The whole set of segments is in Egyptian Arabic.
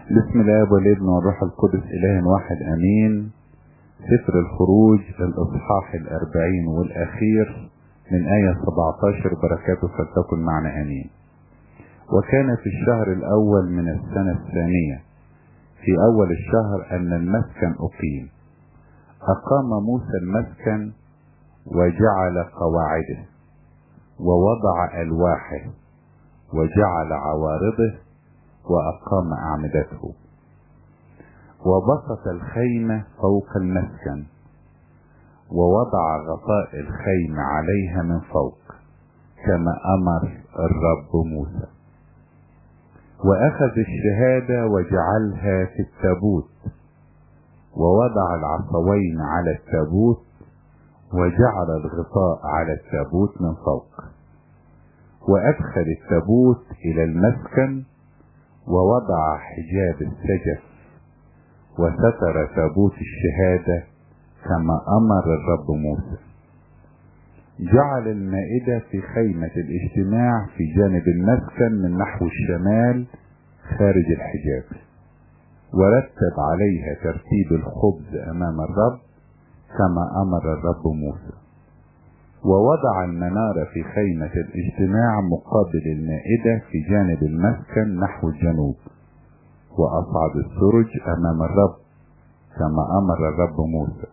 بسم الله والابن والروح القدس إله واحد أمين سفر الخروج الإصحاح الأربعين والأخير من آية 17 بركاته فلتكن معنا أمين وكان في الشهر الأول من السنة الثانية في أول الشهر أن المسكن أقيم أقام موسى المسكن وجعل قواعده ووضع ألواحه وجعل عوارضه وأقام أعمدته وبسط الخيمة فوق المسكن ووضع غطاء الخيمة عليها من فوق كما أمر الرب موسى وأخذ الشهادة وجعلها في التابوت ووضع العصوين على التابوت وجعل الغطاء على التابوت من فوق وأدخل التابوت إلى المسكن ووضع حجاب السجف وستر تابوت الشهادة كما أمر الرب موسى جعل المائدة في خيمة الاجتماع في جانب المسكن من نحو الشمال خارج الحجاب ورتب عليها ترتيب الخبز أمام الرب كما أمر الرب موسى ووضع المنارة في خيمة الاجتماع مقابل المائدة في جانب المسكن نحو الجنوب وأصعد السرج أمام الرب كما أمر الرب موسى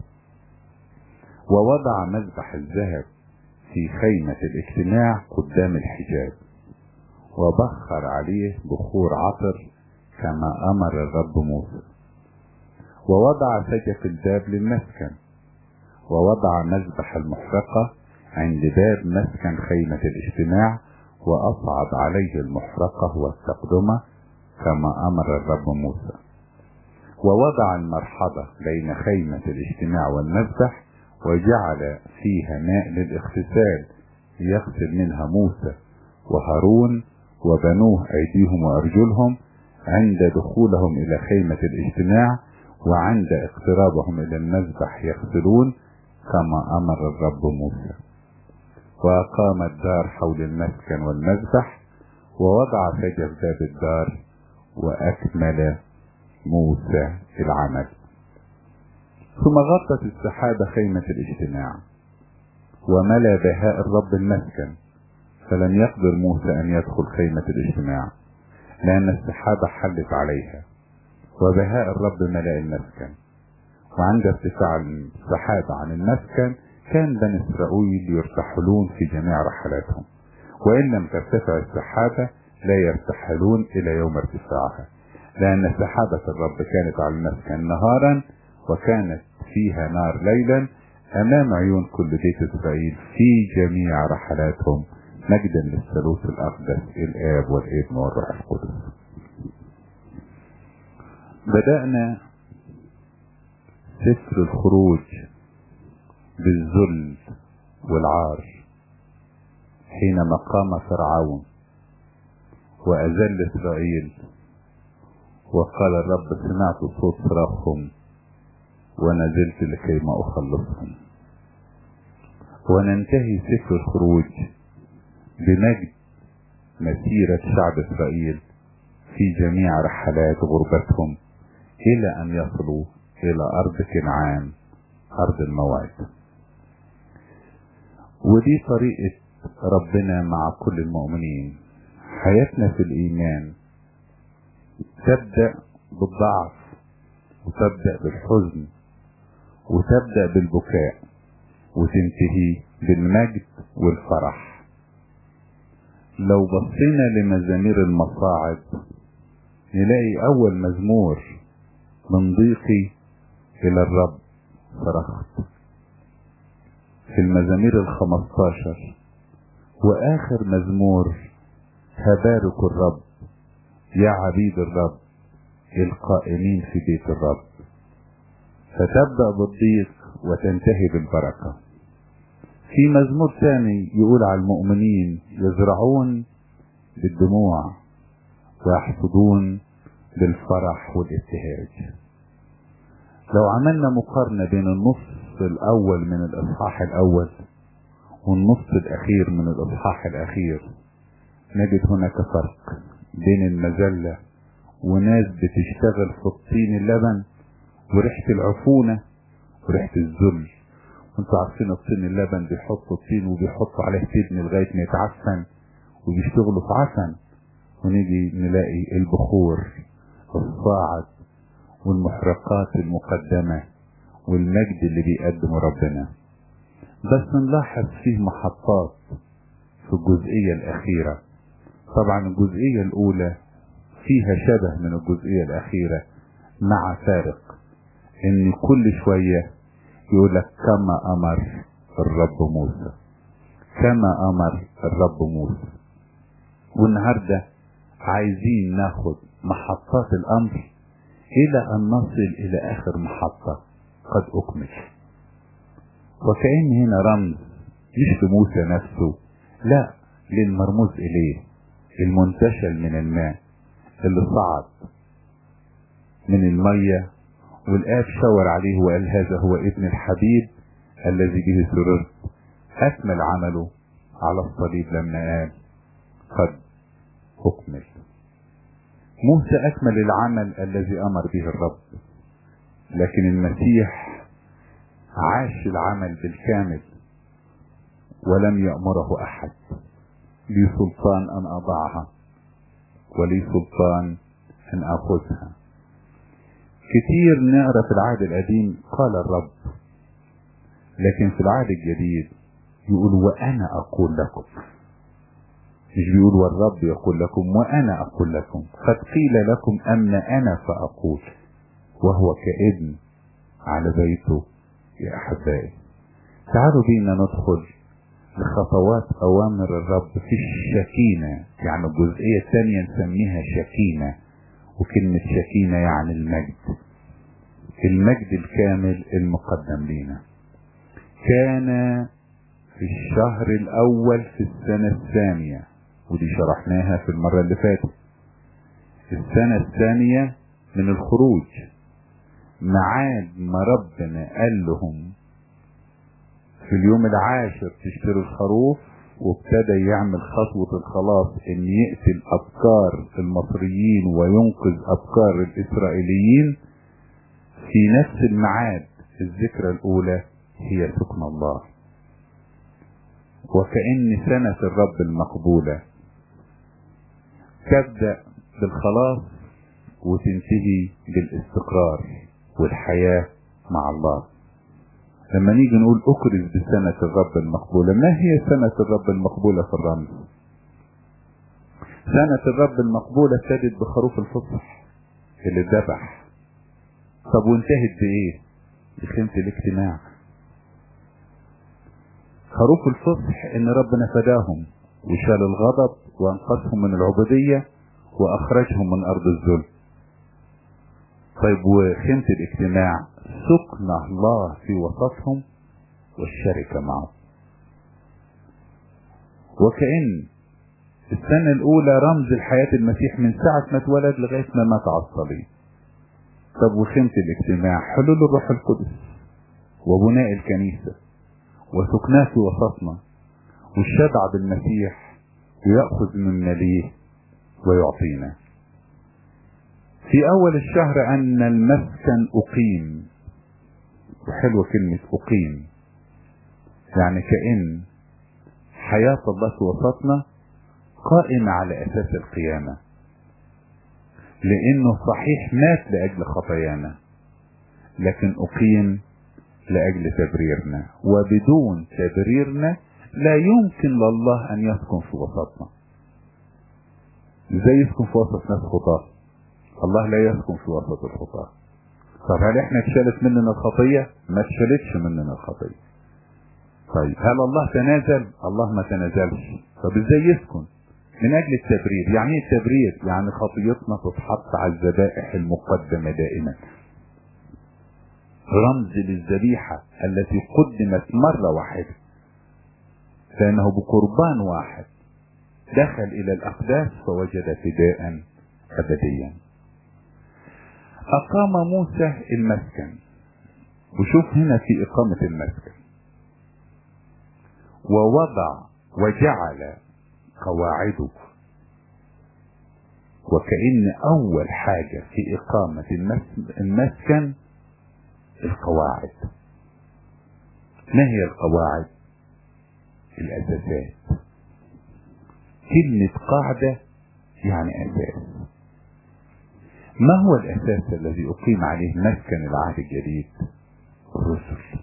ووضع مذبح الذهب في خيمة الاجتماع قدام الحجاب وبخر عليه بخور عطر كما أمر الرب موسى ووضع سجف الباب للمسكن ووضع مذبح المحرقة عند باب مسكن خيمة الاجتماع وأصعد عليه المحرقة والتقدمة كما أمر الرب موسى ووضع المرحبة بين خيمة الاجتماع والمذبح وجعل فيها ماء للاغتسال ليغسل منها موسى وهارون وبنوه أيديهم وأرجلهم عند دخولهم إلى خيمة الاجتماع وعند اقترابهم إلى المذبح يغسلون كما أمر الرب موسى وأقام الدار حول المسكن والمذبح ووضع سجف باب الدار وأكمل موسى العمل ثم غطت السحابة خيمة الاجتماع وملا بهاء الرب المسكن فلم يقدر موسى أن يدخل خيمة الاجتماع لأن السحابة حلت عليها وبهاء الرب ملأ المسكن وعند ارتفاع السحابة عن المسكن كان بني إسرائيل يرتحلون في جميع رحلاتهم وإن لم ترتفع السحابة لا يرتحلون إلى يوم ارتفاعها لأن سحابة الرب كانت على المسكن نهارا وكانت فيها نار ليلا أمام عيون كل بيت إسرائيل في جميع رحلاتهم مجدا للثالوث الأقدس الآب والابن والروح القدس بدأنا سفر الخروج بالذل والعار حينما قام فرعون وأذل إسرائيل وقال الرب سمعت صوت صراخهم ونزلت لكي ما أخلصهم وننتهي سفر الخروج بمجد مسيرة شعب إسرائيل في جميع رحلات غربتهم إلى أن يصلوا إلى أرض كنعان أرض الموعد ودي طريقة ربنا مع كل المؤمنين حياتنا في الإيمان تبدأ بالضعف وتبدأ بالحزن وتبدأ بالبكاء وتنتهي بالمجد والفرح لو بصينا لمزامير المصاعد نلاقي أول مزمور من ضيقي إلى الرب صرخت في المزامير الخمستاشر وآخر مزمور هبارك الرب يا عبيد الرب القائمين في بيت الرب فتبدأ بالضيق وتنتهي بالبركة في مزمور ثاني يقول على المؤمنين يزرعون بالدموع ويحصدون بالفرح والابتهاج لو عملنا مقارنة بين النص الأول من الإصحاح الأول والنص الأخير من الإصحاح الأخير نجد هناك فرق بين المذلة وناس بتشتغل في الطين اللبن وريحة العفونة وريحة الذل وانتوا عارفين الطين اللبن بيحطوا الطين وبيحطوا عليه تبن لغاية ما يتعفن وبيشتغلوا في عفن ونيجي نلاقي البخور الصاعد والمحرقات المقدمة والمجد اللي بيقدمه ربنا بس نلاحظ فيه محطات في الجزئية الأخيرة طبعا الجزئية الأولى فيها شبه من الجزئية الأخيرة مع فارق إن كل شوية يقول لك كما أمر الرب موسى كما أمر الرب موسى والنهاردة عايزين ناخد محطات الأمر إلى أن نصل إلى آخر محطة قد أكمل وكأن هنا رمز مش لموسى نفسه لا للمرموز إليه المنتشل من الماء اللي صعد من المية والآب شاور عليه وقال هذا هو ابن الحبيب الذي به سررت أكمل عمله على الصليب لما قال قد أكمل موسى أكمل العمل الذي أمر به الرب لكن المسيح عاش العمل بالكامل ولم يأمره أحد لي سلطان أن أضعها ولي سلطان أن أخذها كتير نقرا في العهد القديم قال الرب لكن في العهد الجديد يقول وأنا أقول لكم مش بيقول والرب يقول لكم وأنا أقول لكم قد قيل لكم أما أنا فأقول وهو كابن على بيته يا أحبائي تعالوا بينا ندخل لخطوات أوامر الرب في الشكينة يعني الجزئية الثانية نسميها شكينة وكلمة شكينة يعني المجد المجد الكامل المقدم لنا كان في الشهر الأول في السنة الثانية ودي شرحناها في المرة اللي فاتت السنة الثانية من الخروج معاد ما ربنا قال لهم في اليوم العاشر تشتري الخروف وابتدى يعمل خطوة الخلاص ان يقتل افكار المصريين وينقذ افكار الاسرائيليين في نفس الميعاد الذكرى الاولى هي سكن الله وكأن سنة الرب المقبولة تبدأ بالخلاص وتنتهي بالاستقرار والحياة مع الله لما نيجي نقول اكرز بسنة الرب المقبولة ما هي سنة الرب المقبولة في الرمز سنة الرب المقبولة ابتدت بخروف الفصح اللي ذبح طب وانتهت بايه بخيمة الاجتماع خروف الفصح ان ربنا فداهم وشال الغضب وانقذهم من العبودية واخرجهم من ارض الذل طيب وخيمة الاجتماع سكن الله في وسطهم والشركة معه وكأن السنة الأولى رمز الحياة المسيح من ساعة ما اتولد لغاية ما مات على الصليب طب وخيمة الاجتماع حلول الروح القدس وبناء الكنيسة وسكناه في وسطنا والشبع بالمسيح ويأخذ من مليه ويعطينا في أول الشهر أن المسكن أقيم وحلوة كلمة أقيم يعني كأن حياة الله في وسطنا قائمة على أساس القيامة لأنه صحيح مات لأجل خطايانا لكن أقيم لأجل تبريرنا وبدون تبريرنا لا يمكن لله أن يسكن في وسطنا ازاي يسكن في وسط ناس خطاه الله لا يسكن في وسط الخطاة طب هل احنا اتشالت مننا الخطية ما اتشالتش مننا الخطية طيب هل الله تنازل الله ما تنازلش طب ازاي يسكن من اجل التبرير يعني ايه التبرير يعني خطيتنا تتحط على الذبائح المقدمة دائما رمز للذبيحة التي قدمت مرة واحدة فانه بقربان واحد دخل الى الاقداس فوجد فداء ابديا أقام موسى المسكن وشوف هنا في إقامة المسكن ووضع وجعل قواعده وكأن أول حاجة في إقامة المسكن القواعد ما هي القواعد الأساسات كلمة قاعدة يعني أساس ما هو الأساس الذي أقيم عليه مسكن العهد الجديد الرسل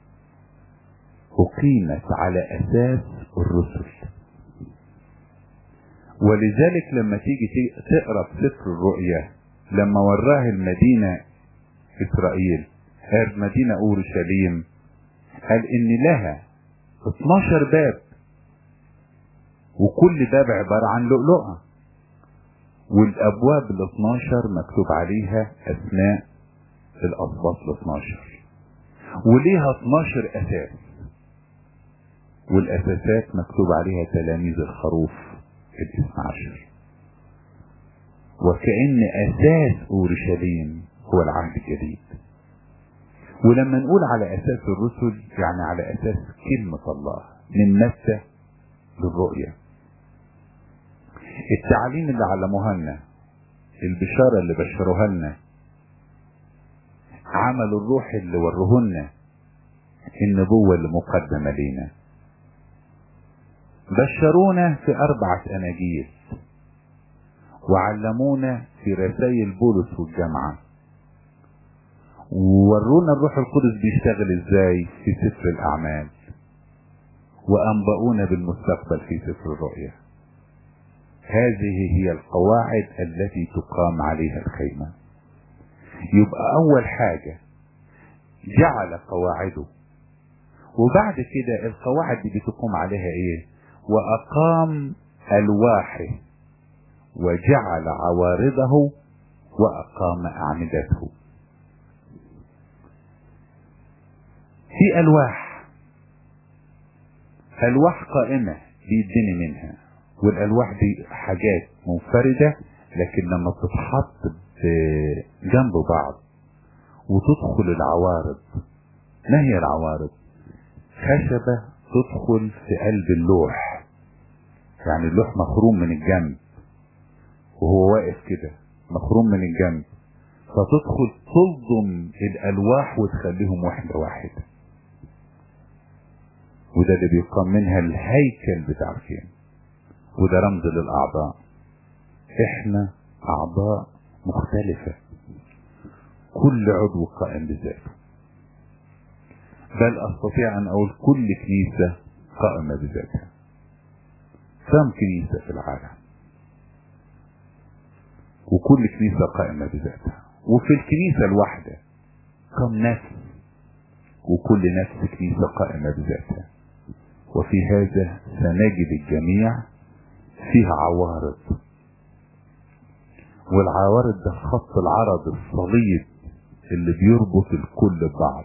أقيمت على أساس الرسل ولذلك لما تيجي تقرا في سفر الرؤيا لما وراه المدينة إسرائيل مدينة أورشليم قال إن لها 12 باب وكل باب عبارة عن لؤلؤة والأبواب ال 12 مكتوب عليها أسماء الأسباط ال 12 وليها 12 أساس والأساسات مكتوب عليها تلاميذ الخروف الاثنى عشر وكأن أساس أورشليم هو العهد الجديد ولما نقول على أساس الرسل يعني على أساس كلمة الله من متى للرؤية التعليم اللي علموها لنا البشارة اللي بشروها لنا عمل الروح اللي وروه لنا النبوة اللي مقدمة لينا بشرونا في أربعة أناجيل وعلمونا في رسائل بولس والجامعة وورونا الروح القدس بيشتغل ازاي في سفر الأعمال وأنبؤونا بالمستقبل في سفر الرؤيا هذه هي القواعد التي تقام عليها الخيمة يبقى أول حاجة جعل قواعده وبعد كده القواعد دي بتقوم عليها ايه وأقام ألواحه وجعل عوارضه وأقام أعمدته في ألواح ألواح قائمة بيدني منها والألواح دي حاجات منفردة لكن لما تتحط جنب بعض وتدخل العوارض ما هي العوارض خشبة تدخل في قلب اللوح يعني اللوح مخروم من الجنب وهو واقف كده مخروم من الجنب فتدخل تلضم الألواح وتخليهم واحدة واحدة وده اللي بيقام منها الهيكل بتاع الخيمة وده رمز للأعضاء احنا أعضاء مختلفة كل عضو قائم بذاته بل أستطيع أن أقول كل كنيسة قائمة بذاتها كم كنيسة في العالم وكل كنيسة قائمة بذاتها وفي الكنيسة الواحدة كم نفس وكل نفس كنيسة قائمة بذاتها وفي هذا سنجد الجميع فيها عوارض والعوارض ده خط العرض الصليب اللي بيربط الكل ببعض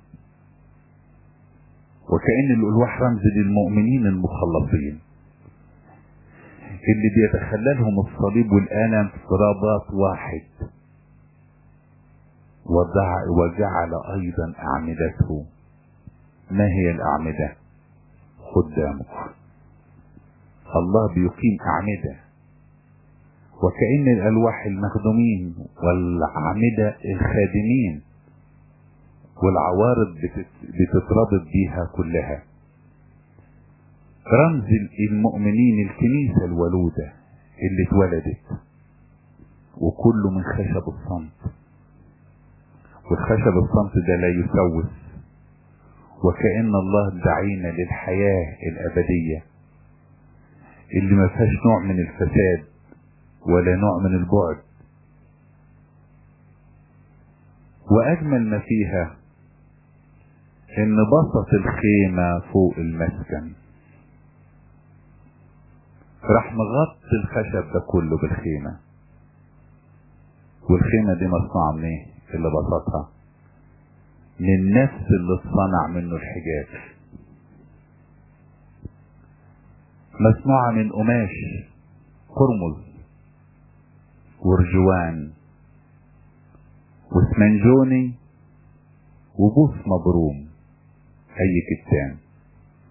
وكأن الألواح رمز للمؤمنين المخلصين اللي بيتخللهم الصليب والألم في رباط واحد وجعل أيضا أعمدته ما هي الأعمدة قدامك الله بيقيم أعمدة وكأن الألواح المخدومين والأعمدة الخادمين والعوارض بتتربط بيها كلها رمز المؤمنين الكنيسة الولودة اللي اتولدت وكله من خشب الصمت والخشب الصمت ده لا يسوس وكأن الله دعينا للحياة الأبدية اللي ما فيهاش نوع من الفساد ولا نوع من البعد وأجمل ما فيها إن بسط الخيمة فوق المسكن راح مغطي الخشب ده كله بالخيمة والخيمة دي مصنوعة من ايه اللي بسطها من نفس اللي اتصنع منه الحجاب مصنوعة من قماش قرمز ورجوان واسمنجوني وبوس مبروم اي كتان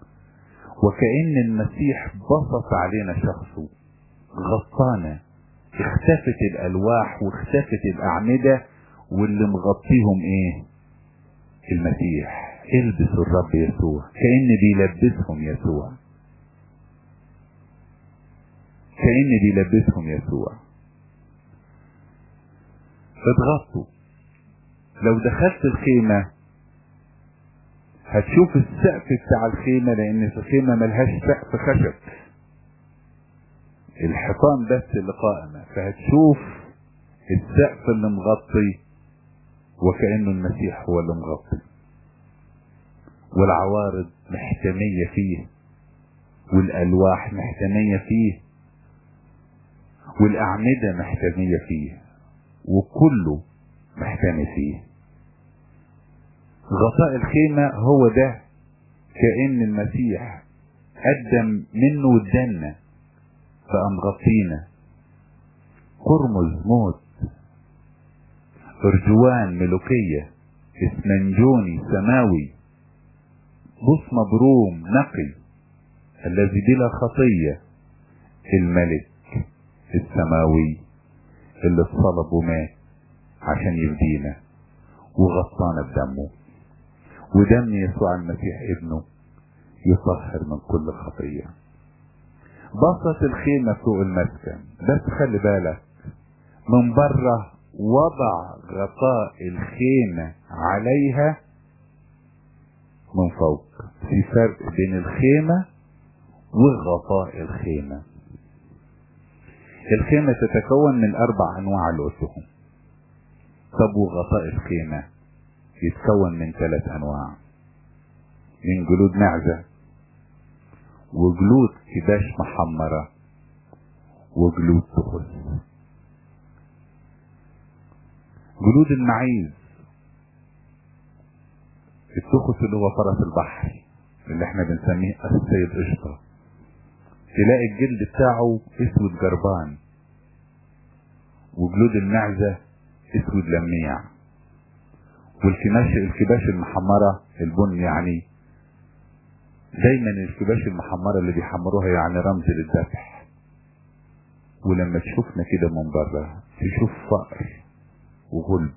وكأن المسيح بسط علينا شخصه غطانا اختفت الالواح واختفت الاعمدة واللي مغطيهم ايه المسيح البسوا الرب يسوع كأن بيلبسهم يسوع كأن بيلبسهم يسوع اتغطوا لو دخلت الخيمة هتشوف السقف بتاع الخيمة لان الخيمة ملهاش سقف خشب الحيطان بس اللي قائمة فهتشوف السقف اللي مغطي وكأنه المسيح هو اللي مغطي والعوارض محتمية فيه والألواح محتمية فيه والأعمدة محتمية فيه وكله محتمي فيه غطاء الخيمة هو ده كأن المسيح قدم منه ودنا بقى مغطينا قرمز موت ارجوان ملوكية اسمنجوني سماوي بص مبروم نقي الذي بلا خطية الملك السماوي اللي اتصلب ومات عشان يفدينا وغطانا بدمه ودم يسوع المسيح ابنه يطهر من كل خطية بسط الخيمة فوق المسكن بس خلي بالك من بره وضع غطاء الخيمة عليها من فوق في فرق بين الخيمة وغطاء الخيمة الخيمة تتكون من أربع أنواع الأسهم طب وغطاء الخيمة يتكون من ثلاث أنواع من جلود معزة وجلود كباش محمرة وجلود تخس جلود المعيز التخس اللي هو فرس البحر اللي احنا بنسميه السيد قشطة تلاقي الجلد بتاعه اسود جربان وجلود المعزة اسود لميع والكماش الكباش المحمرة البن يعني دايما الكباش المحمرة اللي بيحمروها يعني رمز للذبح ولما تشوفنا كده من بره تشوف فقر وغلب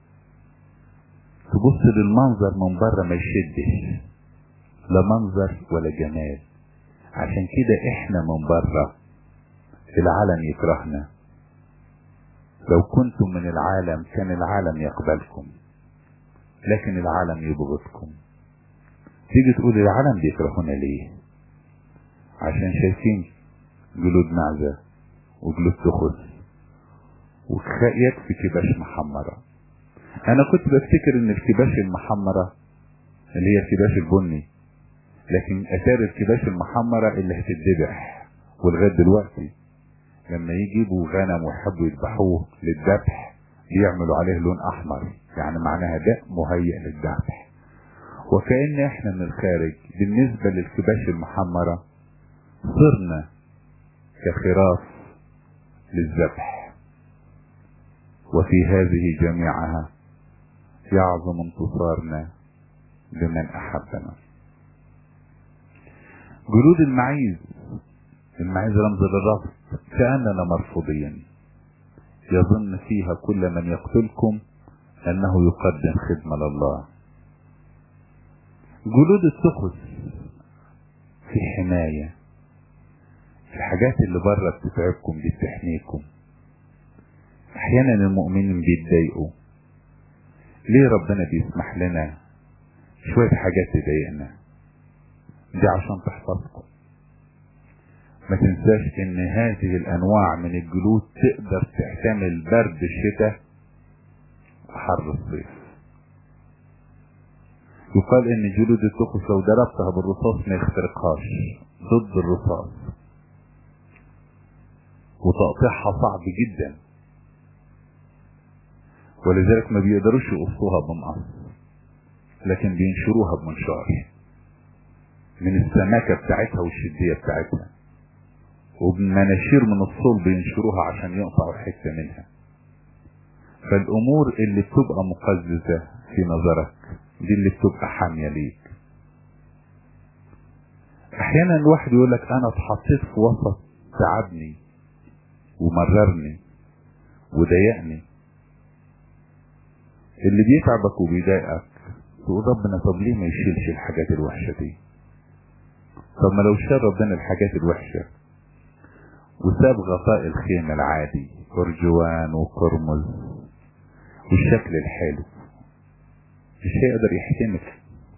تبص للمنظر من بره ما يشدش لا منظر ولا جمال عشان كده احنا من بره العالم يكرهنا لو كنتم من العالم كان العالم يقبلكم لكن العالم يبغضكم تيجي تقول العالم بيكرهونا ليه عشان شايفين جلود معزة وجلود تخس ويكفي كباش محمرة انا كنت بفتكر ان الكباش المحمرة اللي هي الكباش البني لكن اثار الكباش المحمرة اللي هتتذبح ولغاية دلوقتي لما يجيبوا غنم ويحبوا يذبحوه للذبح بيعملوا عليه لون احمر يعني معناها ده مهيئ للذبح وكأن احنا من الخارج بالنسبة للكباش المحمرة صرنا كخراف للذبح وفي هذه جميعها يعظم انتصارنا بمن احبنا جلود المعيز المعيز رمز للرفض كأننا مرفوضين يظن فيها كل من يقتلكم انه يقدم خدمة لله جلود التخس في حماية الحاجات اللي بره بتتعبكم دي بتحميكم احيانا المؤمنين بيتضايقوا ليه ربنا بيسمح لنا شوية حاجات تضايقنا دي عشان تحفظكم ما تنساش ان هذه الانواع من الجلود تقدر تحتمل برد الشتاء وحر الصيف يقال ان جلود التخس لو ضربتها بالرصاص ما يخترقهاش ضد الرصاص وتقطيعها صعب جدا ولذلك ما بيقدروش يقصوها بمقص لكن بينشروها بمنشار من السماكة بتاعتها والشدية بتاعتها وبمناشير من الصلب بينشروها عشان يقطعوا حتة منها فالامور اللي بتبقى مقززة في نظرك دي اللي بتبقى حامية ليك احيانا الواحد يقول لك انا اتحطيت في وسط تعبني ومررني وضايقني اللي بيتعبك وبيضايقك تقول ربنا طب ليه ما يشيلش الحاجات الوحشة دي طب ما لو شال ربنا الحاجات الوحشة وساب غطاء الخيمة العادي أرجوان وقرمز والشكل الحلو مش هيقدر يحتمل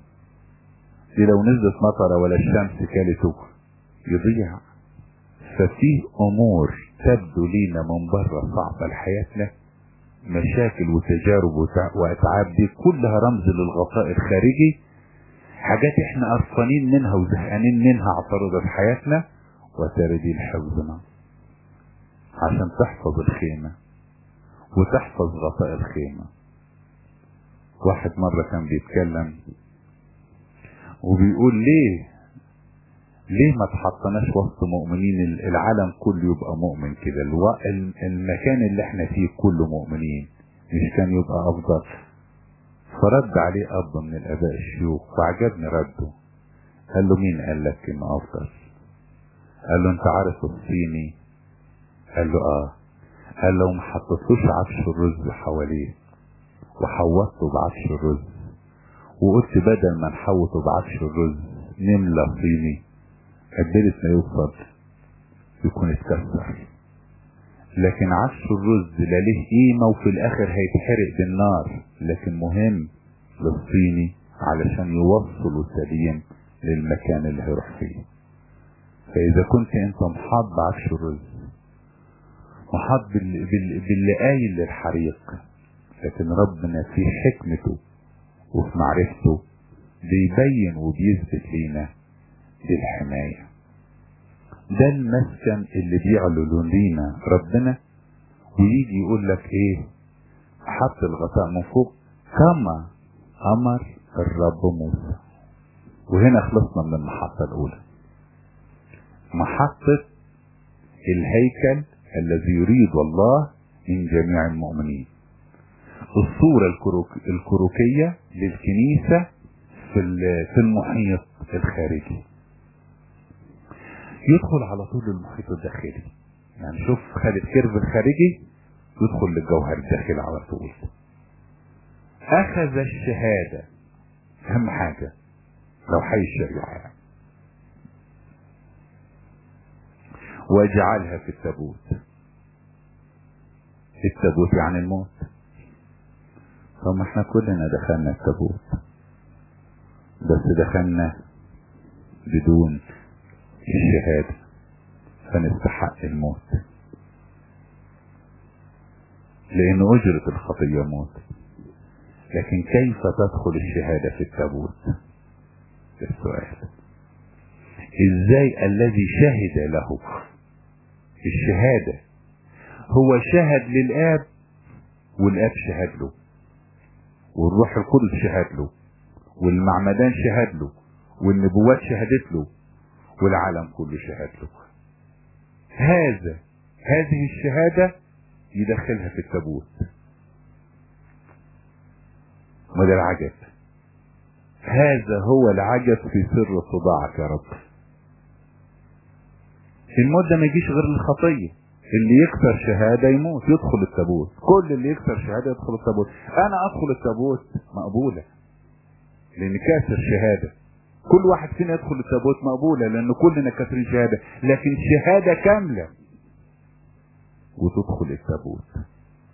دي لو نزلت مطرة ولا الشمس كالته يضيع ففي امور تبدو لينا من بره صعبة لحياتنا مشاكل وتجارب واتعاب دي كلها رمز للغطاء الخارجي حاجات احنا قرفانين منها وزهقانين منها اعترضت حياتنا وتردي لحفظنا عشان تحفظ الخيمة وتحفظ غطاء الخيمة واحد مرة كان بيتكلم وبيقول ليه ليه ما تحطناش وسط مؤمنين العالم كله يبقى مؤمن كده المكان اللي احنا فيه كله مؤمنين مش كان يبقى افضل فرد عليه اب من الاباء الشيوخ وعجبني رده قال له مين قال لك انه افضل قال له انت عارف الصيني قال له اه قال له ما حطيتلوش عفش الرز حواليه وحوطته بعفش الرز وقلت بدل ما نحوطه بعفش الرز نملى صيني قدرت ما يوصل يكون اتكسر لكن عفش الرز لا ليه قيمة وفي الاخر هيتحرق بالنار لكن مهم للصيني علشان يوصله سليم للمكان اللي هيروح فيه فاذا كنت انت محاط بعفش الرز محاط بال... بال... باللي قايل للحريق لكن ربنا في حكمته وفي معرفته بيبين وبيثبت لينا دي الحماية ده المسكن اللي بيعلن لينا ربنا ويجي يقول لك ايه حط الغطاء من فوق كما امر الرب موسى وهنا خلصنا من المحطة الاولى محطة الهيكل الذي يريد الله من جميع المؤمنين الصورة الكروك الكروكية للكنيسة في في المحيط الخارجي يدخل على طول المحيط الداخلي يعني شوف خد الكيرف الخارجي يدخل للجوهر الداخلي على طول اخذ الشهادة اهم حاجة لو حي الشريعة يعني. واجعلها في التابوت التابوت يعني الموت طب ما احنا كلنا دخلنا التابوت بس دخلنا بدون الشهادة فنستحق الموت لأن أجرة الخطية موت لكن كيف تدخل الشهادة في التابوت السؤال ازاي الذي شهد له الشهادة هو شهد للآب والآب شهد له والروح القدس شهد له والمعمدان شهد له والنبوات شهدت له والعالم كله شهد له هذا هذه الشهادة يدخلها في التابوت ما ده العجب هذا هو العجب في سر صداعك يا رب الموت ده ما يجيش غير الخطية اللي يكسر شهادة يموت يدخل التابوت كل اللي يكسر شهادة يدخل التابوت انا ادخل التابوت مقبولة لان كاسر شهادة كل واحد فينا يدخل التابوت مقبولة لان كلنا كاسرين شهادة لكن شهادة كاملة وتدخل التابوت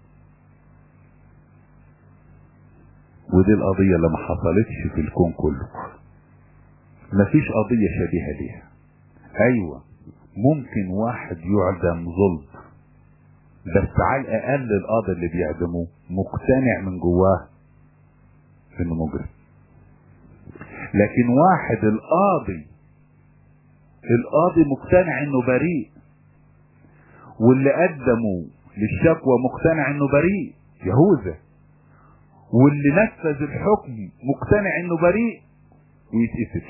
ودي القضية اللي ما حصلتش في الكون كله مفيش قضية شبيهة ليها ايوه ممكن واحد يعدم ظلم بس على الاقل القاضي اللي بيعدموه مقتنع من جواه انه مجرم لكن واحد القاضي القاضي مقتنع انه بريء واللي قدموا للشكوى مقتنع انه بريء يهوذا واللي نفذ الحكم مقتنع انه بريء ويتقتل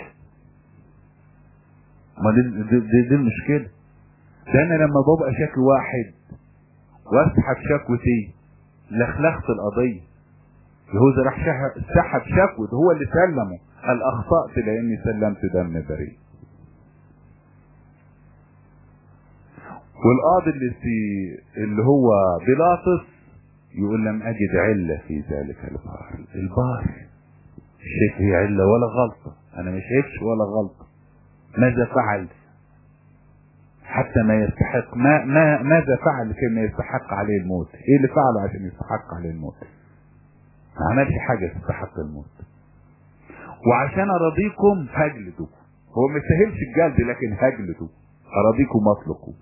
ما دي, دي, دي, دي المشكلة ده انا لما ببقى شكل واحد واسحب شكوتي لخلخت القضية يهوذا راح سحب شكوة هو اللي سلمه قال اخطأت لاني سلمت دم بريء والقاضي اللي في اللي هو بيلاطس يقول لم اجد علة في ذلك البار البار مش شايف هي علة ولا غلطة انا مش شايفش ولا غلطة ماذا فعل حتى ما يستحق ما ما ماذا فعل كي ما يستحق عليه الموت ايه اللي فعله عشان يستحق عليه الموت ما عملش حاجة تستحق الموت وعشان اراضيكم هجلده هو ما يستاهلش الجلد لكن هجلده اراضيكم مطلقه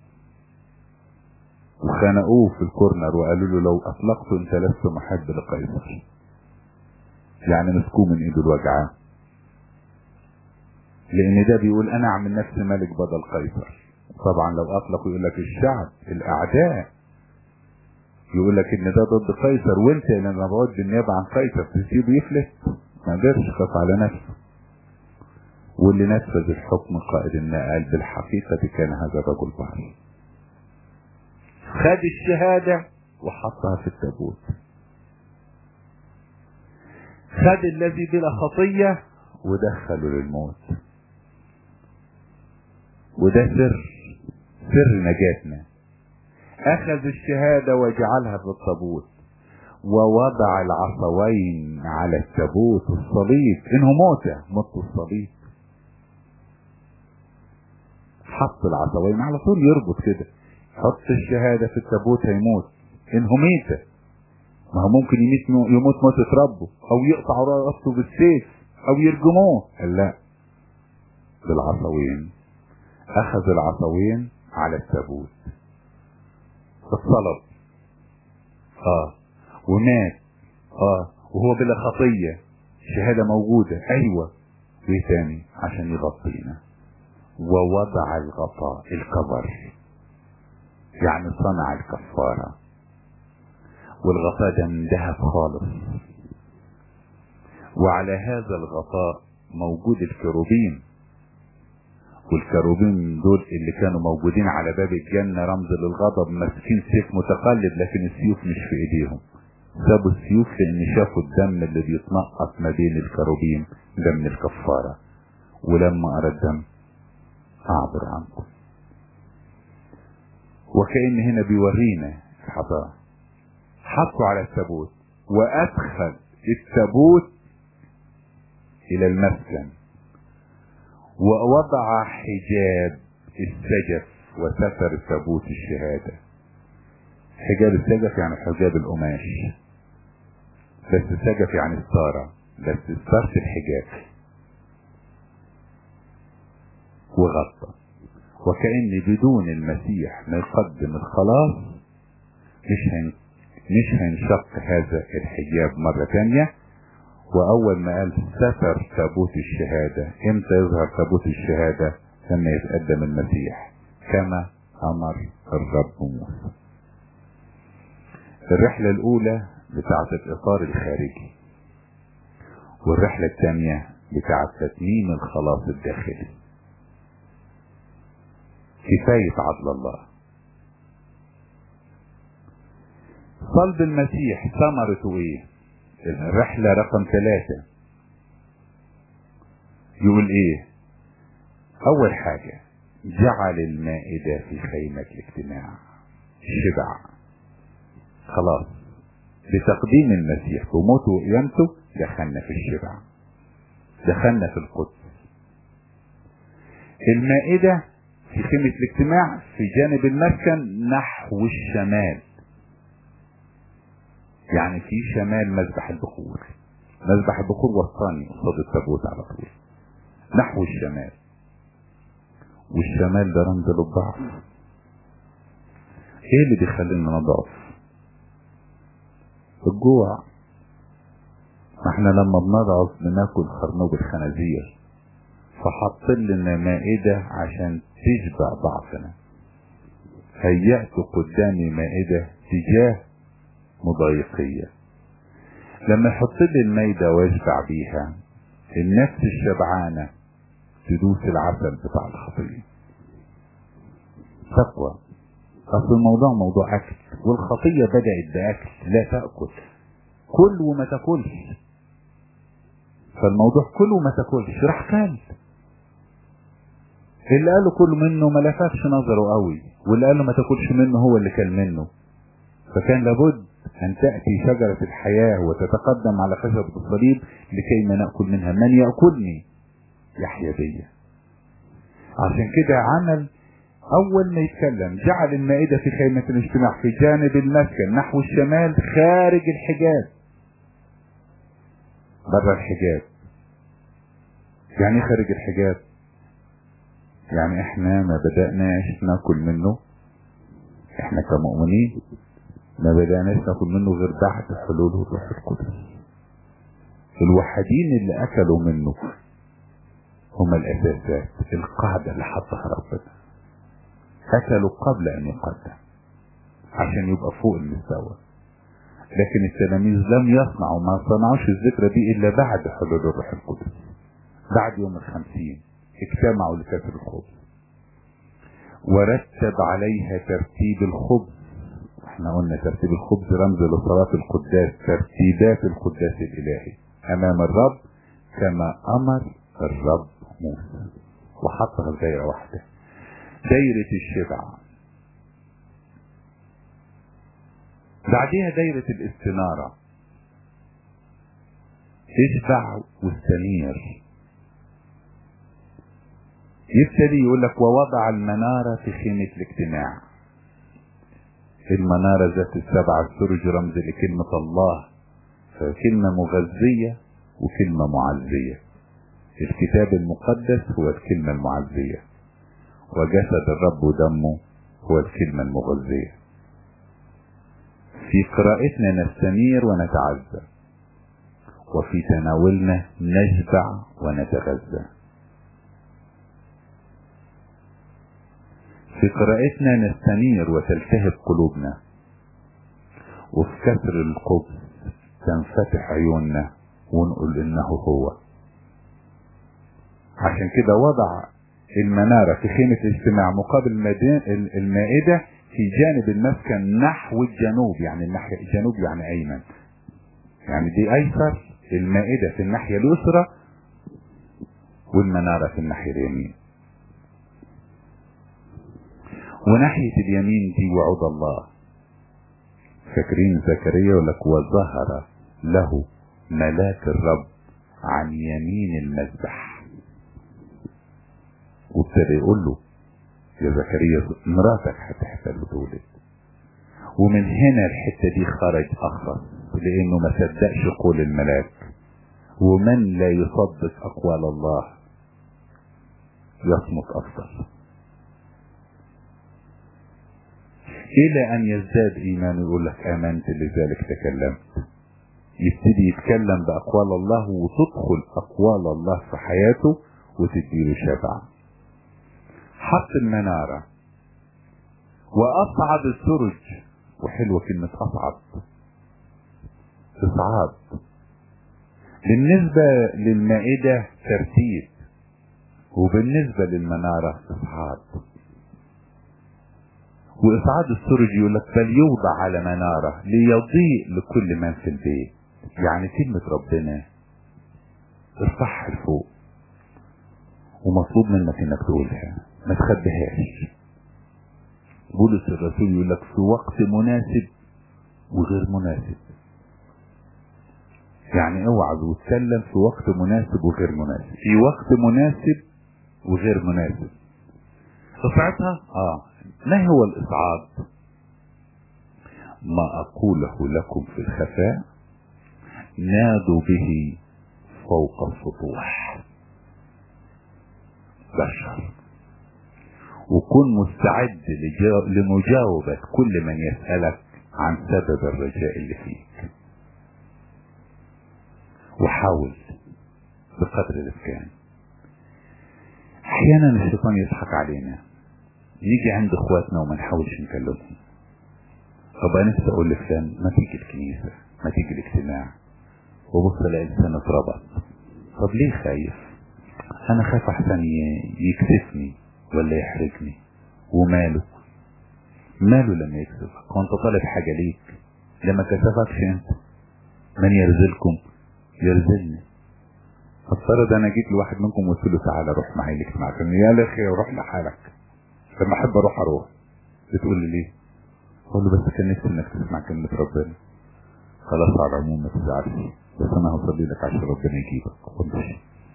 وخنقوه في الكورنر وقالوا له لو اطلقته انت لست محب لقيصر يعني مسكوه من ايده الوجعان لان ده بيقول انا اعمل نفسي ملك بدل قيصر طبعا لو اطلق يقول لك الشعب الاعداء يقول لك ان ده ضد قيصر وانت لما بقعد بالنيابه عن قيصر تسيبه يفلت ما قدرش خاف على نفسه واللي نفذ الحكم قائد النقال بالحقيقة كان هذا الرجل بحر خد الشهادة وحطها في التابوت خد الذي بلا خطية ودخله للموت وده سر سر نجاتنا اخذ الشهادة وجعلها في التابوت ووضع العصوين على التابوت الصليب انه موتة موت الصليب حط العصوين على طول يربط كده حط الشهادة في التابوت هيموت انه ميتة ما هو ممكن يموت يموت موتة ربه او يقطع راسه بالسيف او يرجموه قال لا بالعصوين اخذ العصوين على التابوت الصلب اه ومات اه وهو بلا خطية شهادة موجودة ايوه وايه تاني عشان يغطينا ووضع الغطاء الكفر يعني صنع الكفارة والغطاء ده من ذهب خالص وعلى هذا الغطاء موجود الكروبين والكروبين دول اللي كانوا موجودين على باب الجنة رمز للغضب ماسكين سيف متقلب لكن السيوف مش في ايديهم سابوا السيوف لان شافوا الدم اللي بيتنقط ما بين الكروبين ده من الكفارة ولما ارى الدم اعبر عنكم وكأن هنا بيورينا الحضارة حطوا على التابوت وادخل التابوت الى المسكن ووضع حجاب السجف وستر تابوت الشهادة حجاب السجف يعني حجاب القماش بس السجف يعني ستارة بس ستارة الحجاب وغطى وكأن بدون المسيح ما يقدم الخلاص مش هن مش هينشق هذا الحجاب مرة تانية واول ما قال ستر تابوت الشهادة امتى يظهر تابوت الشهادة لما يتقدم المسيح كما امر الرب موسى الرحلة الاولى بتاعة الاطار الخارجي والرحلة الثانية بتاعة تتميم الخلاص الداخلي كفاية عدل الله صلب المسيح ثمرته ايه الرحلة رقم ثلاثة يقول ايه اول حاجة جعل المائدة في خيمة الاجتماع شبع خلاص بتقديم المسيح بموته وقيامته دخلنا في الشبع دخلنا في القدس المائدة في خيمة الاجتماع في جانب المسكن نحو الشمال يعني في شمال مذبح البخور مذبح البخور وسطاني قصاد التابوت على طول نحو الشمال والشمال ده رمز للضعف ايه اللي بيخلينا نضعف الجوع ما احنا لما بنضعف بناكل خرنوب الخنازير فحط لنا مائدة عشان تشبع ضعفنا هيأت قدامي مائدة تجاه مضايقية لما يحط لي الميدة واشبع بيها النفس الشبعانة تدوس العسل بتاع الخطية تقوى اصل الموضوع موضوع اكل والخطية بدأت باكل لا تأكل كل وما تاكلش فالموضوع كل وما تاكلش راح كل اللي قاله كل منه ما لفتش نظره قوي واللي قاله ما تاكلش منه هو اللي كل منه فكان لابد أن تأتي شجرة الحياة وتتقدم على خشبة الصليب لكي ما نأكل منها من يأكلني يحيا بيا عشان كده عمل أول ما يتكلم جعل المائدة في خيمة الاجتماع في جانب المسكن نحو الشمال خارج الحجاب بره الحجاب يعني ايه خارج الحجاب يعني احنا ما بدأناش ناكل منه احنا كمؤمنين ما بدأناش ناكل منه غير بعد حلول الروح القدس الوحيدين اللي اكلوا منه هم الاساسات القاعدة اللي حطها ربنا اكلوا قبل ان يقدم عشان يبقى فوق المستوى لكن التلاميذ لم يصنعوا ما صنعوش الذكرى دي الا بعد حلول الروح القدس بعد يوم الخمسين اجتمعوا لكسر الخبز ورتب عليها ترتيب الخبز احنا قلنا ترتيب الخبز رمز لصلاة القداس ترتيبات القداس الالهي امام الرب كما امر الرب موسى وحطها في دايرة واحدة دايرة الشبع بعدها دايرة الاستنارة اشبع واستنير يبتدي يقول لك ووضع المنارة في خيمة الاجتماع المنارة ذات السبع السرج رمز لكلمة الله فكلمة مغذية وكلمة معزية الكتاب المقدس هو الكلمة المعزية وجسد الرب ودمه هو الكلمة المغذية في قراءتنا نستنير ونتعزى وفي تناولنا نشبع ونتغذى في قراءتنا نستنير وتلتهب قلوبنا وفي كسر القبز تنفتح عيوننا ونقول انه هو عشان كده وضع المنارة في خيمة الاجتماع مقابل المائدة في جانب المسكن نحو الجنوب يعني الناحية الجنوب يعني ايمن يعني دي ايسر المائدة في الناحية اليسرى والمنارة في الناحية اليمين وناحية اليمين دي وعود الله فاكرين زكريا يقول لك وظهر له ملاك الرب عن يمين المذبح وابتدى يقول له يا زكريا مراتك هتحتل وتولد ومن هنا الحتة دي خرج أخرس لأنه ما صدقش قول الملاك ومن لا يصدق أقوال الله يصمت أفضل إلى أن يزداد إيمانه يقول لك آمنت لذلك تكلمت يبتدي يتكلم بأقوال الله وتدخل أقوال الله في حياته وتديله شفاعة حط المنارة وأصعد السرج وحلوة كلمة أصعد إصعاد بالنسبة للمائدة ترتيب وبالنسبة للمنارة إصعاد وإصعاد السرج يقول لك بل يوضع على منارة ليضيء لكل من في البيت يعني كلمة ربنا ارفعها لفوق ومطلوب منك انك تقولها ما تخبيهاش بولس الرسول يقول لك في وقت مناسب وغير مناسب يعني اوعظ واتكلم في وقت مناسب وغير مناسب في وقت مناسب وغير مناسب اصعدها اه ما هو الاصعاد ما اقوله لكم في الخفاء نادوا به فوق السطوح بشر وكن مستعد لمجاوبة كل من يسألك عن سبب الرجاء اللي فيك وحاول بقدر الامكان احيانا الشيطان يضحك علينا نيجي عند اخواتنا وما نحاولش نكلمهم طب انا نفسي اقول لفلان ما تيجي الكنيسه ما تيجي الاجتماع وبص الاقي لسانه اتربط طب ليه خايف انا خايف احسن يكسفني ولا يحرجني وماله ماله لما يكسفك هو انت طالب حاجه ليك لما كسفكش انت من يرزلكم يرزلني افترض انا جيت لواحد منكم وقلت له تعالى روح معايا الاجتماع كان يا اخي روح لحالك لما احب اروح اروح بتقول لي ليه؟ اقول له بس كان نفسي انك تسمع كلمة ربنا خلاص على العموم ما تزعلش بس انا هصلي لك عشان ربنا يجيبك وامشي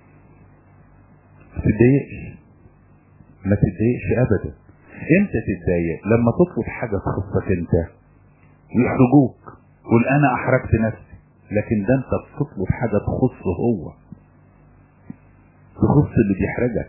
ما تتضايقش ما تتضايقش ابدا امتى تتضايق لما تطلب حاجة تخصك انت ويحرجوك قول انا احرجت نفسي لكن ده انت بتطلب حاجة تخصه هو تخص اللي بيحرجك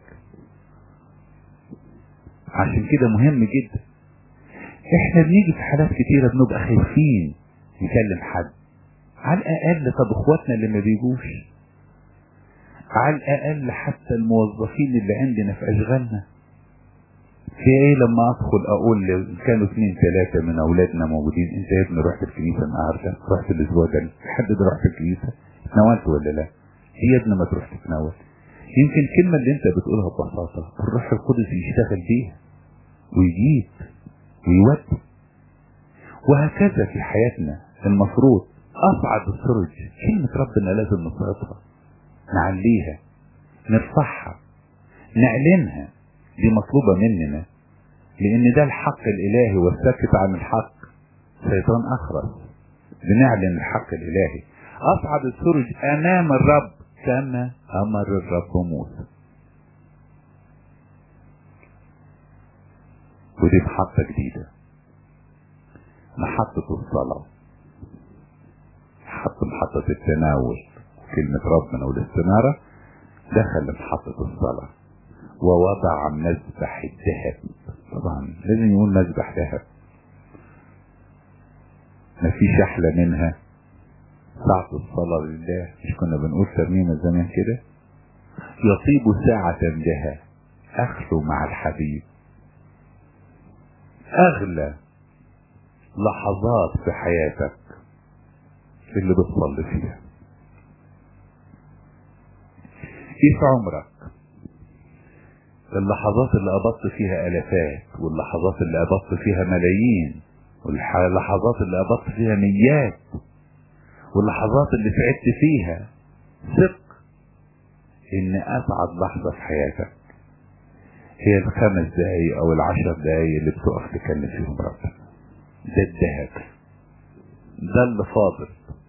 عشان كده مهم جدا احنا بنيجي في حالات كتيرة بنبقى خايفين نكلم حد على الاقل طب اخواتنا اللي ما بيجوش على الاقل حتى الموظفين اللي عندنا في اشغالنا في ايه لما ادخل اقول كانوا اثنين ثلاثة من اولادنا موجودين انت يا ابني رحت الكنيسة النهاردة رحت الاسبوع ده حد ده رحت الكنيسة اتناولت ولا لا هي يا ابني ما تروح تتناول يمكن الكلمة اللي انت بتقولها ببساطة الروح القدس يشتغل بيها ويجيب ويودي وهكذا في حياتنا المفروض اصعد السرج كلمة ربنا لازم نصعدها نعليها نرفعها نعلنها دي مطلوبة مننا لان ده الحق الالهي والساكت عن الحق شيطان اخرس بنعلن الحق الالهي اصعد السرج امام الرب كما امر الرب موسى ودي محطة جديدة محطة الصلاة حط محطة التناول كلمة ربنا والاستنارة دخل محطة الصلاة ووضع مذبح الذهب طبعا لازم يقول مذبح ذهب مفيش احلى منها ساعة الصلاة لله مش كنا بنقول ترميمة زمان كده يطيب ساعة بها أخلو مع الحبيب أغلى لحظات في حياتك اللي بتصلي فيها ايه في عمرك اللحظات اللي قبضت فيها الافات واللحظات اللي قبضت فيها ملايين واللحظات اللي قبضت فيها ميات واللحظات اللي تعبت فيها ثق ان اسعد لحظة في حياتك هي الخمس دقايق او العشر دقايق اللي بتقف تكلم فيهم ربنا ده الذهب ده اللي فاضل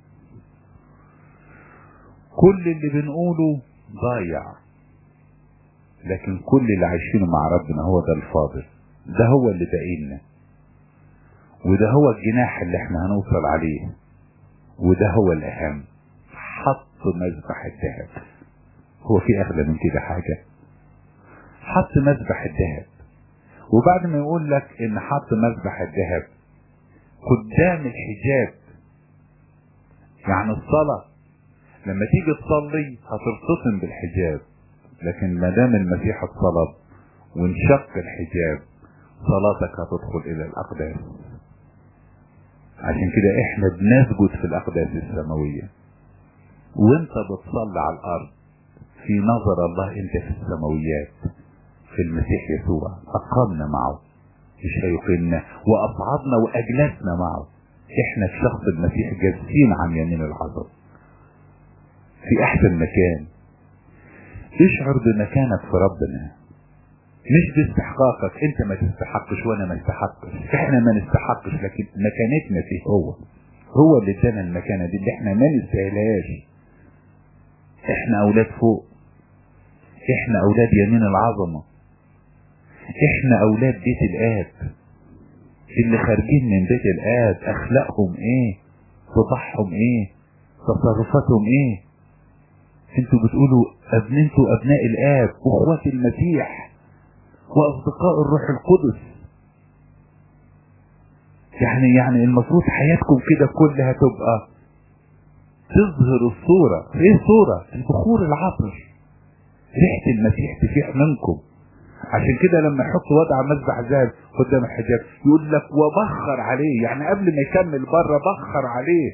كل اللي بنقوله ضايع لكن كل اللي عايشينه مع ربنا هو ده الفاضل ده هو اللي باقي وده هو الجناح اللي احنا هنوصل عليه وده هو الاهم حط مذبح الذهب هو في اغلى من كده حاجة حط مذبح الذهب وبعد ما يقول لك ان حط مذبح الذهب قدام الحجاب يعني الصلاة لما تيجي تصلي هترتطم بالحجاب لكن ما دام المسيح اتصلب وانشق الحجاب صلاتك هتدخل الى الاقداس عشان كده احنا بنسجد في الاقداس السماوية وانت بتصلي على الارض في نظر الله انت في السماويات في المسيح يسوع اقامنا معه مش هيقيمنا واصعدنا واجلسنا معه احنا في شخص المسيح جالسين عن يمين العظم في احسن مكان اشعر بمكانك في ربنا مش باستحقاقك انت ما تستحقش وانا ما استحقش احنا ما نستحقش لكن مكانتنا فيه هو هو اللي ادانا المكانة دي اللي احنا ما نستاهلهاش احنا اولاد فوق احنا اولاد يمين العظمة احنا اولاد بيت الاب اللي خارجين من بيت الاب اخلاقهم ايه طباعهم ايه تصرفاتهم ايه انتوا بتقولوا ابن انتوا ابناء الاب واخوات المسيح واصدقاء الروح القدس يعني يعني المفروض حياتكم كده كلها تبقى تظهر الصورة ايه الصورة البخور العطر ريحة المسيح تفيح منكم عشان كده لما يحط وضع مذبح ذهب قدام الحجاب يقول لك وبخر عليه يعني قبل ما يكمل بره بخر عليه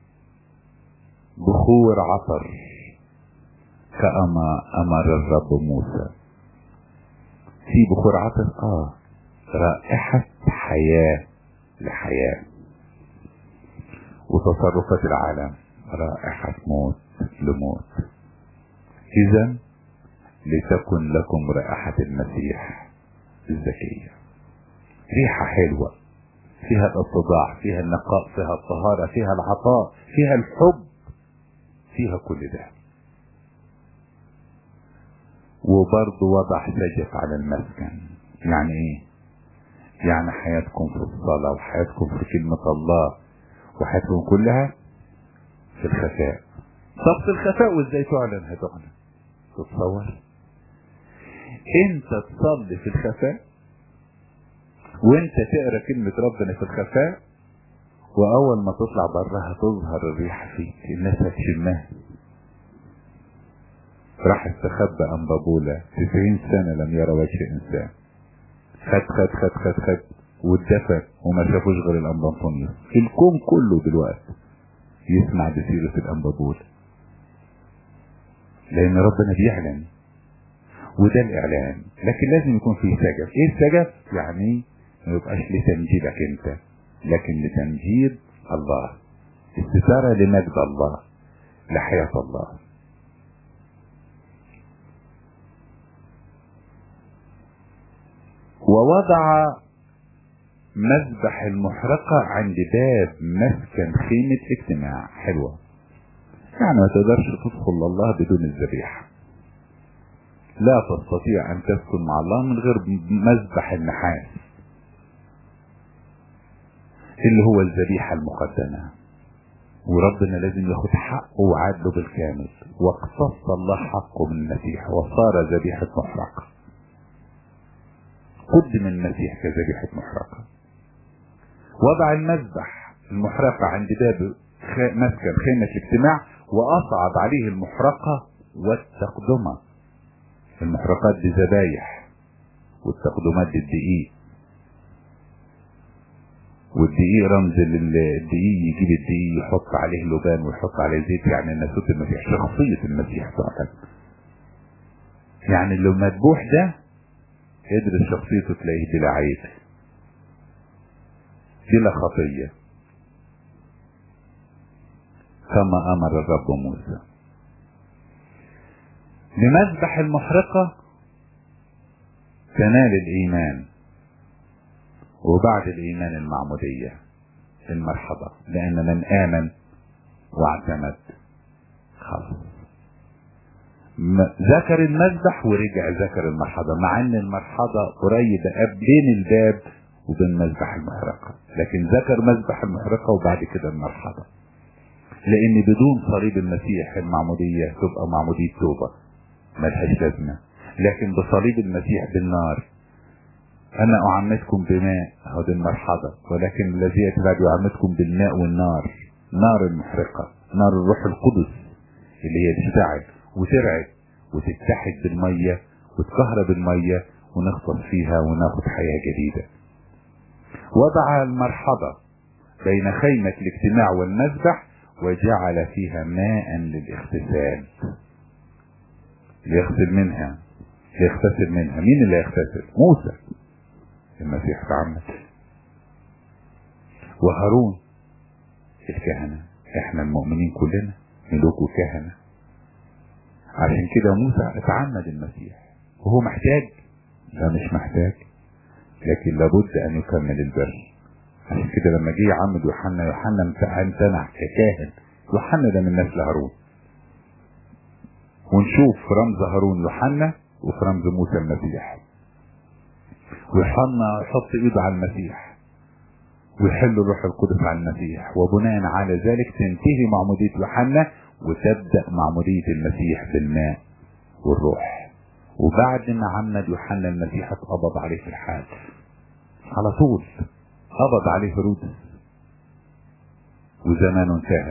بخور عطر كأما أمر الرب موسى في بخور عطر اه رائحة حياة لحياة وتصرفات العالم رائحة موت لموت إذا لتكن لكم رائحة المسيح الزكية ريحة حلوة فيها الاتضاع فيها النقاء فيها الطهارة فيها العطاء فيها الحب فيها كل ده وبرضه وضع سجف على المسكن يعني ايه يعني حياتكم في الصلاة وحياتكم في كلمة الله وحياتكم كلها في الخفاء طب في الخفاء وازاي تعلن هتعلن تتصور انت تصلي في الخفاء وانت تقرا كلمة ربنا في الخفاء واول ما تطلع براها تظهر الريحة فيك الناس هتشمها راح استخبى انبابولة تسعين سنة لم يرى وجه انسان خد خد خد خد خد واتدفن وما شافوش غير الانبانطونيوس في الكون كله دلوقتي يسمع بسيرة الانبابولة لان ربنا بيعلن وده الاعلان لكن لازم يكون فيه سجف ايه السجف يعني ما يبقاش لتمجيدك انت لكن لتمجيد الله استثارة لمجد الله لحياة الله ووضع مذبح المحرقة عند باب مسكن خيمة اجتماع حلوة يعني ما تقدرش تدخل الله بدون الذبيحة لا تستطيع ان تسكن مع الله من غير مذبح النحاس اللي هو الذبيحة المقدمة وربنا لازم ياخد حقه وعدله بالكامل واقتص الله حقه من المسيح وصار ذبيحة محرقة قدم المسيح كذبيحة محرقة وضع المذبح المحرقة عند باب مسكن خيمة الاجتماع وأصعد عليه المحرقة والتقدمة المحرقات دي ذبايح والتقدمات دي الدقيق والدقيق رمز للدقيق يجيب الدقيق يحط عليه لبان ويحط عليه زيت يعني ناسوت المسيح شخصية المسيح فعلا يعني اللي مذبوح ده ادرس شخصيته تلاقيه بلا عيب بلا خطية كما امر الرب موسى لمذبح المحرقة تنال الايمان وبعد الايمان المعمودية المرحبة لان من امن واعتمد خلاص ذكر المذبح ورجع ذكر المرحضة مع ان المرحضة قريبة بين الباب وبين مذبح المحرقة لكن ذكر مذبح المحرقة وبعد كده المرحضة لان بدون صليب المسيح المعمودية تبقى معمودية توبة ملهاش لازمة لكن بصليب المسيح بالنار انا اعمدكم بماء اهو دي المرحضة ولكن الذي ياتي بعد يعمدكم بالماء والنار نار المحرقة نار الروح القدس اللي هي تشتعل وترعد وتتحد بالمية وتكهرب المية ونغطس فيها وناخد حياة جديدة وضع المرحضة بين خيمة الاجتماع والمذبح وجعل فيها ماء للاغتسال ليغسل منها ليغتسل منها مين اللي يغتسل موسى المسيح تعمد وهارون الكهنة احنا المؤمنين كلنا ملوك وكهنة عشان كده موسى اتعمد المسيح وهو محتاج لا مش محتاج لكن لابد ان يكمل البر عشان كده لما جه يعمد يوحنا يوحنا امتنع ككاهن يوحنا ده من نسل هارون ونشوف في رمز هارون يوحنا وفي رمز موسى المسيح ويوحنا يحط ايده على المسيح ويحل الروح القدس على المسيح وبناء على ذلك تنتهي معمودية يوحنا وتبدأ معمودية المسيح بالماء والروح وبعد ما عمد يوحنا المسيح اتقبض عليه في الحال على طول قبض عليه هيرودس وزمانه انتهى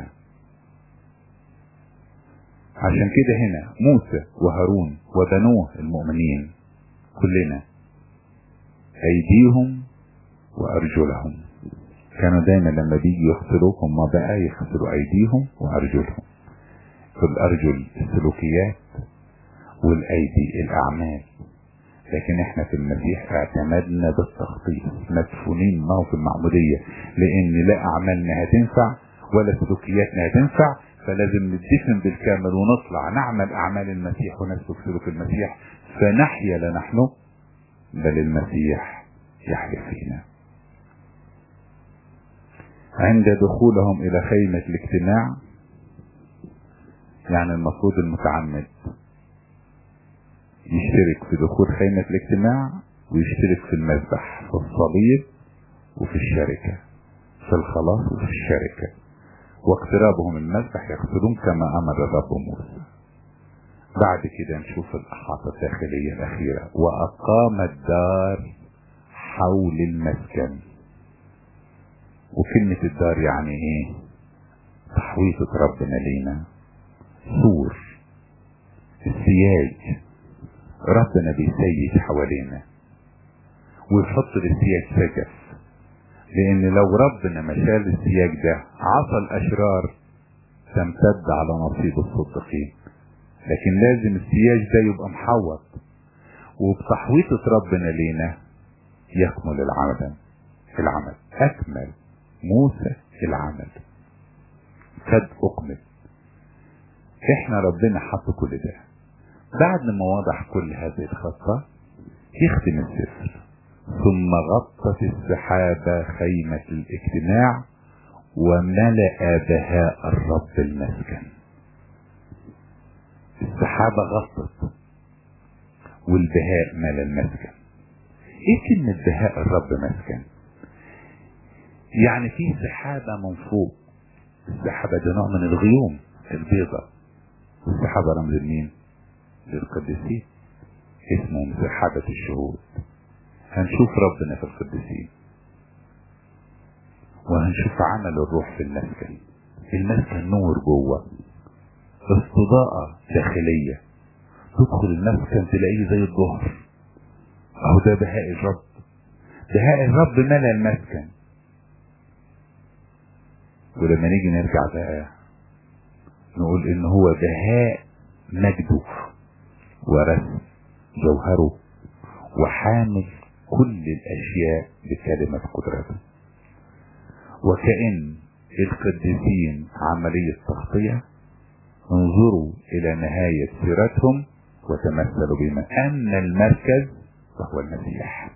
عشان كده هنا موسى وهارون وبنوه المؤمنين كلنا ايديهم وارجلهم كانوا دايما لما بيجي يغسلوا هم بقى يغسلوا ايديهم وارجلهم في الارجل السلوكيات والايدي الاعمال لكن احنا في المسيح اعتمدنا بالتخطيط مدفونين معه في المعمودية لان لا اعمالنا هتنفع ولا سلوكياتنا هتنفع فلازم ندفن بالكامل ونطلع نعمل اعمال المسيح ونسلك سلوك المسيح فنحيا لا نحن بل المسيح يحيا فينا عند دخولهم الى خيمة الاجتماع يعني المفروض المتعمد يشترك في دخول خيمة الاجتماع ويشترك في المذبح في الصليب وفي الشركة في الخلاص وفي الشركة واقترابهم المذبح يقتلون كما امر الرب موسى بعد كده نشوف الاحاطة الداخلية الاخيرة واقام الدار حول المسكن وكلمة الدار يعني ايه تحويطة ربنا لينا سور السياج ربنا بيسيج حوالينا ويحط للسياج سجف لان لو ربنا ما شال السياج ده عصى الاشرار تمتد على نصيب الصديقين لكن لازم السياج ده يبقى محوط وبتحويطة ربنا لينا يكمل العمل العمل اكمل موسى العمل قد اكمل احنا ربنا حط كل ده بعد ما وضح كل هذه الخطة يختم السفر ثم غطت السحابة خيمة الاجتماع وملأ بهاء الرب المسكن السحابة غطت والبهاء ملأ المسكن ايه كلمة بهاء الرب مسكن يعني في سحابة من فوق السحابة ده نوع من الغيوم البيضة والسحابة رمز لمين للقديسين اسمهم سحابة الشهود هنشوف ربنا في القديسين وهنشوف عمل الروح في المسكن المسكن نور جوه استضاءة داخلية تدخل المسكن تلاقيه زي الظهر اهو ده بهاء الرب بهاء الرب ملا المسكن ولما نيجي نرجع بقى نقول ان هو بهاء مجده ورسم جوهره وحامل كل الاشياء بكلمة قدرته وكأن القديسين عملية تغطية انظروا الى نهاية سيرتهم وتمثلوا بما ان المركز وهو المسيح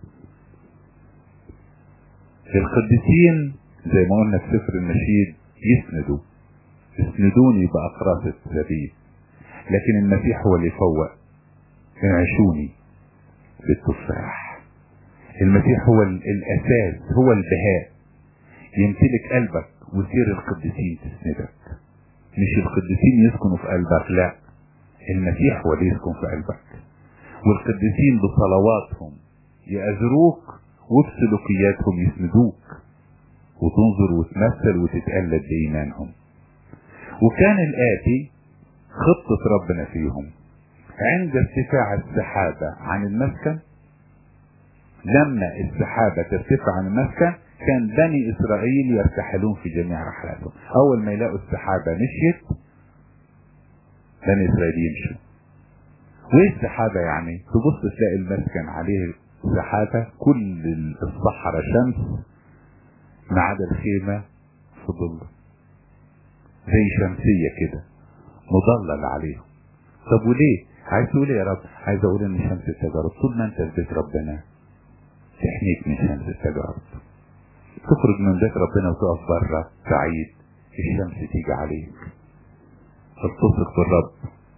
القديسين زي ما قلنا في سفر النشيد يسندوا اسندوني بأقراص الزبيب لكن المسيح هو اللي يفوق انعشوني بالتفاح المسيح هو الاساس هو البهاء يمتلك قلبك وسير القديسين تسندك مش القديسين يسكنوا في قلبك لا المسيح هو اللي يسكن في قلبك والقديسين بصلواتهم يأذروك وبسلوكياتهم يسندوك وتنظر وتمثل وتتقلد بإيمانهم وكان الآتي خطة ربنا فيهم عند ارتفاع السحابة عن المسكن لما السحابة ترتفع عن المسكن كان بني إسرائيل يرتحلون في جميع رحلاتهم أول ما يلاقوا السحابة مشيت بني إسرائيل يمشوا وإيه السحابة يعني تبص تلاقي المسكن عليه سحابة كل الصحراء شمس ما عدا الخيمة في ظل زي شمسية كده مضلل عليهم طب وليه عايز تقول يا رب عايز اقول ان شمس التجارب طول ما انت في بيت ربنا تحميك من شمس التجارب تخرج من بيت ربنا وتقف بره بعيد الشمس تيجي عليك تلتصق بالرب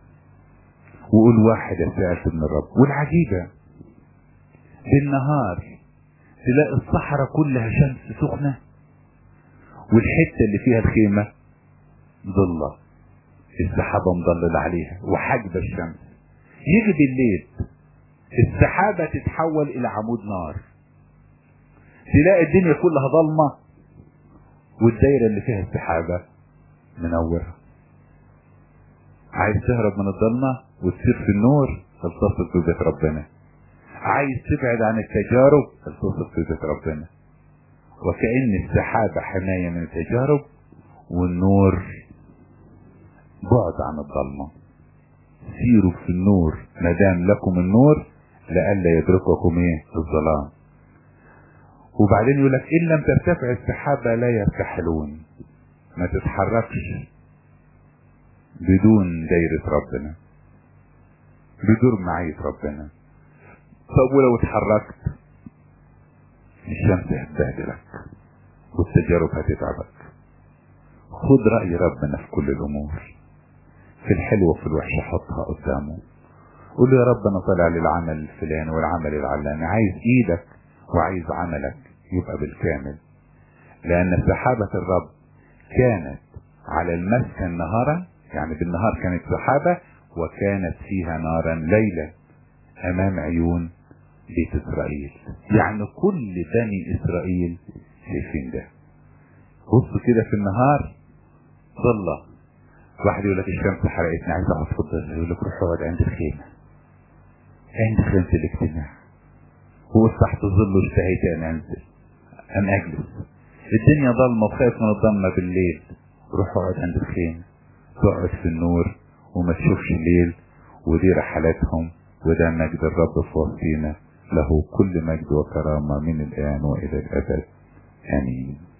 وقول واحد سألت من الرب والعجيبة بالنهار تلاقي الصحراء كلها شمس سخنة والحتة اللي فيها الخيمة ضلة السحابة مضلل عليها وحجب الشمس يجي بالليل السحابة تتحول إلى عمود نار تلاقي الدنيا كلها ضلمة والدايرة اللي فيها السحابة منورة عايز تهرب من الضلمة وتصير في النور تلتصق في بيت ربنا عايز تبعد عن التجارب تلتصق في بيت ربنا وكأن السحابة حماية من التجارب والنور بعد عن الظلمة سيروا في النور ما دام لكم النور لئلا يدرككم ايه الظلام وبعدين يقول لك ان لم ترتفع السحابة لا يرتحلون ما تتحركش بدون دايرة ربنا بدون معية ربنا طب ولو اتحركت الشمس هتبهدلك والتجارب هتتعبك خد رأي ربنا في كل الأمور في الحلو وفي الوحش حطها قدامه قول له يا رب أنا طالع للعمل الفلاني والعمل العلاني عايز إيدك وعايز عملك يبقى بالكامل لأن سحابة الرب كانت على المسكن نهارا يعني بالنهار كانت سحابة وكانت فيها نارا ليلا أمام عيون بيت إسرائيل يعني كل بني إسرائيل شايفين ده بص كده في النهار ظلة واحد يقول لك الشمس حرقتني عايز اقعد في الظل يقول لك روح اقعد عند الخيمة عند خيمة الاجتماع هو تحت الظل واشتهيت ان انزل ان اجلس الدنيا ضلمة وخايف من الضلمة بالليل روح اقعد عند الخيمة تقعد في النور وما تشوفش الليل ودي رحلاتهم وده مجد الرب في وسطينا له كل مجد وكرامة من الآن وإلى الأبد آمين